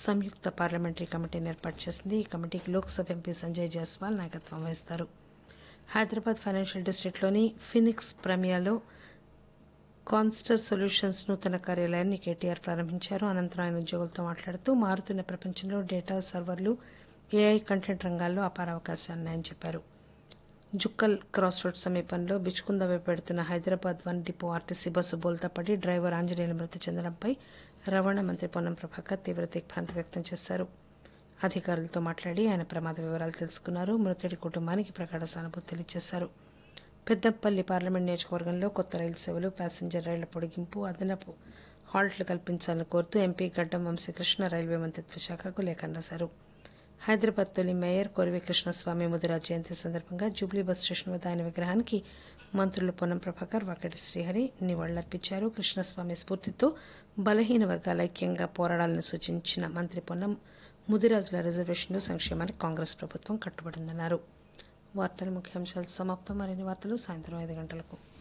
సంయుక్త parliamentary కమిటీని ఏర్పాటు చేసింది ఈ కమిటీకి లోక్సభ ఎంపీ సంజయ్ జైస్వాల్ నాయకత్వం వహిస్తారు హైదరాబాద్ ఫైనాన్షియల్ డిస్టిక్లోని ఫినిక్స్ ప్రమియాలో కాన్స్టర్ సొల్యూషన్స్ నూతన కార్యాలయాన్ని కేటీఆర్ ప్రారంభించారు అనంతరం ఆయన ఉద్యోగులతో మాట్లాడుతూ మారుతున్న ప్రపంచంలో డేటా సర్వర్లు ఏఐ కంటెంట్ రంగాల్లో అపార అవకాశాలున్నాయని చెప్పారు జుక్కల్ క్రాస్ రోడ్ సమీపంలో బిచ్కుంద వైపు పెడుతున్న Hyderabad one depot RTC bus బోల్తా పడి డ్రైవర్ ఆంజనేయులు మృతి చెందడంపై రవాణా మంత్రి పొన్నం ప్రభాకర్ తీవ్ర దిగ్భ్రాంతి వ్యక్తం చేశారు అధికారులతో మాట్లాడి ఆయన ప్రమాద వివరాలు తెలుసుకున్నారు మృతుడి కుటుంబానికి ప్రగాఢ సానుభూతి తెలియజేశారు పెద్దపల్లి పార్లమెంట్ నియోజకవర్గంలో కొత్త రైలు సేవలు ప్యాసింజర్ రైళ్ల పొడిగింపు అదనపు హాల్ట్లు కల్పించాలని కోరుతూ ఎంపీ గడ్డం వంశీకృష్ణ రైల్వే మంత్రిత్వ శాఖకు లేఖ రాశారు హైదరాబాద్ తొలి మేయర్ కొరివి కృష్ణస్వామి ముదిరాజ్ జయంతి సందర్భంగా జూబ్లీ బస్ స్టేషన్ వద్ద ఆయన విగ్రహానికి మంత్రులు పొన్నం ప్రభాకర్ వాకటి శ్రీహరి నివాళులర్పించారు కృష్ణస్వామి స్ఫూర్తితో బలహీన వర్గాల ఐక్యంగా పోరాడాలని సూచించిన మంత్రి పొన్నం ముదిరాజుల రిజర్వేషన్లు సంక్షేమానికి కాంగ్రెస్ ప్రభుత్వం కట్టుబడిందన్నారు వార్తల ముఖ్యాంశాలు సమాప్తం మరిన్ని వార్తలు సాయంత్రం ఐదు గంటలకు